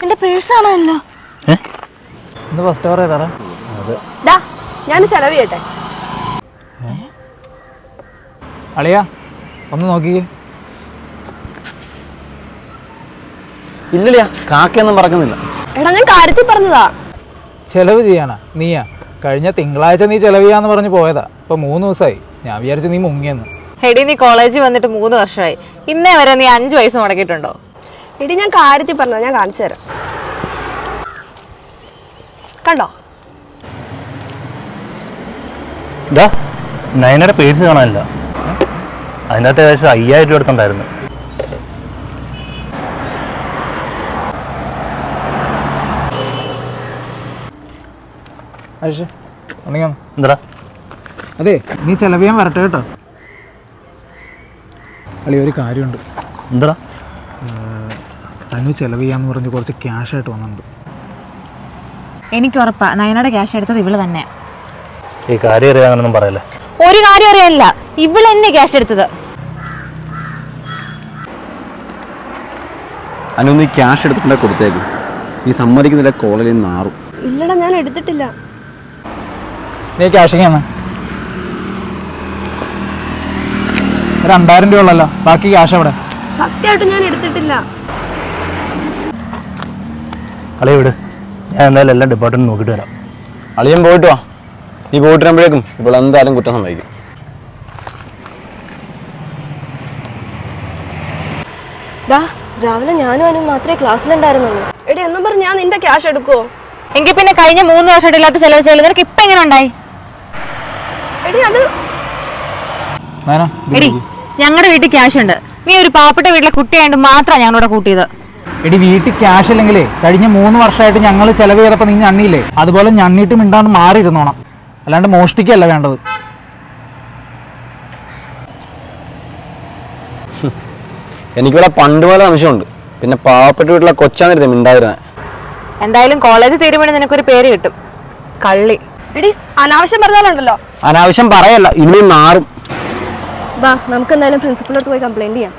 എന്റെ പേഴ്സാണല്ലോ ഏ ഇന്ന് ഫസ്റ്റ് അവർ ചെയ്താറാ അതെ ഡാ ഞാൻ ചെലവ് ചെയ്യട്ടെ അളിയ ഒന്ന് നോക്കിക്കേ ഇല്ലല്ല കാക്കയൊന്നും പറക്കുന്നില്ല എടാ ഞാൻ കാര്യത്തിൽ പറഞ്ഞതാ ചെലവ് ചെയ്യാനാ നീയാ കഴിഞ്ഞ തിങ്കളാഴ്ച നീ ചെലവ് ചെയ്യാന്ന് പറഞ്ഞ് പോയതാ ഇപ്പൊ മൂന്ന് ദിവസമായി ഞാൻ വിചാരിച്ചു നീ മുങ്ങിയെന്ന് എടി നീ കോളേജിൽ വന്നിട്ട് മൂന്ന് വർഷമായി ഇന്നേ വരെ നീ അഞ്ച് വയസ്സ് മുടക്കിയിട്ടുണ്ടോ എടി ഞാൻ കാര്യത്തിൽ പറഞ്ഞതാ ഞാൻ കാണിച്ചു തരാം കണ്ടോ ഡാ നയനയുടെ പേഴ്സ് കാണാനില്ല അതിൻ്റെ അകത്ത് ഏകദേശം അയ്യായിരം രൂപ എടുത്തുണ്ടായിരുന്നു അരിഷ് ഉണ്ടെങ്കിൽ എന്താ അതെ നീ ചെലവ് ചെയ്യാൻ വരട്ടെ കേട്ടോ അളി ഒരു കാര്യമുണ്ട് എന്താ അനു ചെലവ് ചെയ്യാന്ന് പറഞ്ഞ് കുറച്ച് ക്യാഷ് ആയിട്ട് വന്നിട്ടുണ്ട് എനിക്ക് ഉറപ്പാ നയനയുടെ ക്യാഷ് എടുത്തത് ഇവള് തന്നെ ഈ കാര്യം അറിയാൻ അങ്ങനൊന്നും പറയല്ലേ ഒരു കാര്യം അറിയാനില്ല ഇവള് എന്നെ ക്യാഷ് എടുത്തത് അനു നീ ക്യാഷ് എടുത്തിട്ടുണ്ടെ കൊടുത്തേക്ക് നീ സമ്മതിക്കുന്നില്ല കോളേജിൽ നിന്ന് നാറും ഇല്ലടാ ഞാൻ എടുത്തിട്ടില്ല നീ ക്യാഷ് ചെയ്യാന്ന് രണ്ടായിരം രൂപ ഉള്ളല്ലോ ബാക്കി ക്യാഷ് എവിടെ സത്യമായിട്ടും ഞാൻ എടുത്തിട്ടില്ല കളി വിട് ഞാൻ എന്തായാലും എല്ലാ ഡിപ്പാർട്ട്മെൻറ്റ് നോക്കിയിട്ട് വരാം അളിയൻ പോയിട്ട് വാ നീ പോയിട്ട് വരുമ്പോഴേക്കും ഇപ്പോൾ എന്തായാലും കുറ്റം സംഭവിക്കും ഡാ രാവിലെ ഞാനും അനു മാത്രമേ ക്ലാസ്സിലുണ്ടായിരുന്നുള്ളൂ എടി എന്നും പറഞ്ഞ് ഞാൻ നിന്റെ ക്യാഷ് എടുക്കുവോ എങ്കിൽ പിന്നെ കഴിഞ്ഞ മൂന്ന് വർഷമായിട്ട് ഇല്ലാത്ത ചെലവ് ചെയ്യല് നിനക്ക് ഇപ്പൊ എങ്ങനെ ഉണ്ടായി എടി അത് നേനാ എടി ഞങ്ങളുടെ വീട്ടിൽ ക്യാഷ് ഉണ്ട് നീ ഒരു പാവപ്പെട്ട വീട്ടിലെ കുട്ടിയായിട്ട് മാത്രമാണ് ഞങ്ങളോട് കൂട്ടിയത് എടി വീട്ടിൽ ക്യാഷ് ഇല്ലെങ്കിലേ കഴിഞ്ഞ മൂന്ന് വർഷമായിട്ട് ഞങ്ങൾ ചെലവ് ചെയ്തപ്പോൾ നീ ഞണ്ണിയില്ലേ അതുപോലെ ഞണ്ണിയിട്ട് മിണ്ടാണ്ട് മാറി ഇരുന്നോണം അല്ലാണ്ട് മോഷ്ടിക്കല്ല വേണ്ടത് എനിക്കിവിടെ പണ്ട് പോലെ സംശയമുണ്ട് പിന്നെ പാവപ്പെട്ട വീട്ടിലെ കൊച്ചാന്നിരുന്നേ മിണ്ടായിരുന്നേ എന്തായാലും കോളേജ് തീരുമാനം നിനക്കൊരു പേര് കിട്ടും കള്ളി എടി അനാവശ്യം പറഞ്ഞാലുണ്ടല്ലോ അനാവശ്യം പറയല്ല ഇനി നാറും ബാ നമുക്ക് എന്തായാലും പ്രിൻസിപ്പളിനോട് പോയി കംപ്ലൈന്റ് ചെയ്യാം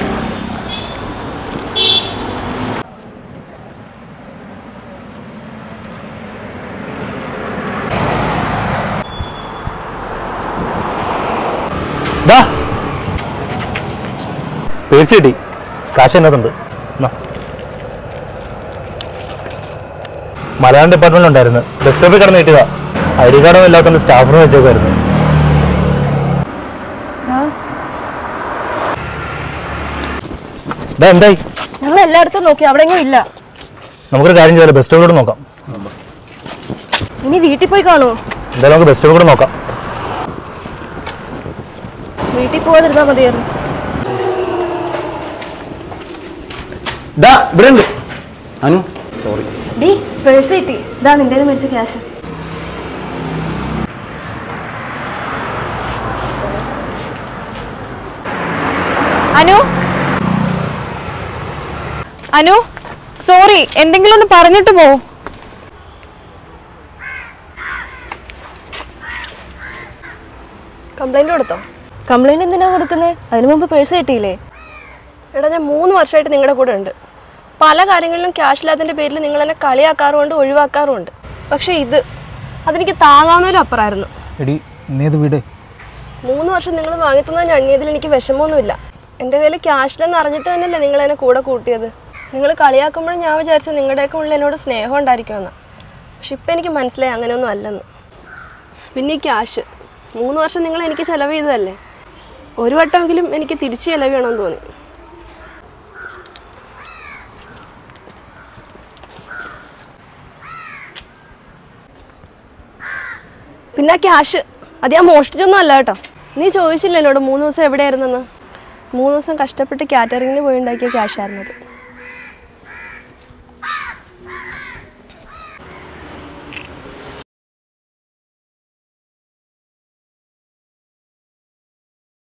ഡാ പേഴ്സ് കിട്ടി കാശ് എന്നതുണ്ട് മലയാളം ഡിപ്പാർട്ട്മെന്റ് ഉണ്ടായിരുന്നു ബസ് സ്റ്റോപ്പിൽ കിടന്ന് കിട്ടിയതാ ഐ ഡി കാർഡൊന്നും ഇല്ലാത്തതുകൊണ്ട് സ്റ്റാഫിന് വെച്ചേക്കായിരുന്നു ഡാ എന്തായി ഞങ്ങൾ എല്ലായിടത്തും നോക്കി അവിടെയെങ്കിലും ഇല്ല നമുക്കൊരു കാര്യം ചെയ്യാം ബസ് സ്റ്റോപ്പിലൂടെ നോക്കാം ഇനി വീട്ടിൽ പോയി കാണുമോ എന്തായാലും നമുക്ക് ബസ് സ്റ്റോപ്പിൽ കൂടെ നോക്കാം വീട്ടിൽ പോകാതിരുന്നാ മതിയായിരുന്നു ഡാ ഇവിടെ ഉണ്ട് അനു സോറി ഡി പേഴ്സ് കിട്ടി ഇതാ നിന്റെ മേടിച്ച ക്യാഷ് അനു അനു സോറി എന്തെങ്കിലും ഒന്ന് പറഞ്ഞിട്ട് പോ കംപ്ലൈന്റ് കൊടുത്തോ കംപ്ലൈന്റ് എന്തിനാ കൊടുക്കുന്നത് അതിനു മുമ്പ് പേഴ്സ് കിട്ടിയില്ലേ എടാ ഞാൻ മൂന്ന് വർഷമായിട്ട് നിങ്ങളുടെ കൂടെ ഉണ്ട് പല കാര്യങ്ങളിലും ക്യാഷ് ഇല്ലാത്തതിൻ്റെ പേരിൽ നിങ്ങൾ എന്നെ കളിയാക്കാറുമുണ്ട് ഒഴിവാക്കാറുമുണ്ട് പക്ഷേ ഇത് അതെനിക്ക് താങ്ങാവുന്നതിലും അപ്പുറമായിരുന്നു എടി നീ ഇത് വിട് മൂന്ന് വർഷം നിങ്ങൾ വാങ്ങിത്തന്ന ഞണ്ണിയതിൽ എനിക്ക് വിഷമമൊന്നുമില്ല എൻ്റെ കയ്യിൽ ക്യാഷിലെന്ന് അറിഞ്ഞിട്ട് തന്നെയല്ലേ നിങ്ങൾ എന്നെ കൂടെ കൂട്ടിയത് നിങ്ങൾ കളിയാക്കുമ്പോഴും ഞാൻ വിചാരിച്ചു നിങ്ങളുടെയൊക്കെ ഉള്ളിൽ എന്നോട് സ്നേഹം ഉണ്ടായിരിക്കുമെന്ന് പക്ഷെ ഇപ്പം എനിക്ക് മനസ്സിലായി അങ്ങനെയൊന്നും അല്ലെന്ന് പിന്നെ ഈ ക്യാഷ് മൂന്ന് വർഷം നിങ്ങൾ എനിക്ക് ചിലവ് ചെയ്തതല്ലേ ഒരു വട്ടമെങ്കിലും എനിക്ക് തിരിച്ച് ചിലവ് ചെയ്യണമെന്ന് തോന്നി പിന്നെ ആ ക്യാഷ് അത് ഞാൻ മോഷ്ടിച്ചൊന്നും അല്ല കേട്ടോ നീ ചോദിച്ചില്ല എന്നോട് മൂന്ന് ദിവസം എവിടെയായിരുന്നെന്ന് മൂന്ന് ദിവസം കഷ്ടപ്പെട്ട് കാറ്ററിങ്ങിന് പോയി ഉണ്ടാക്കിയ ക്യാഷായിരുന്നത്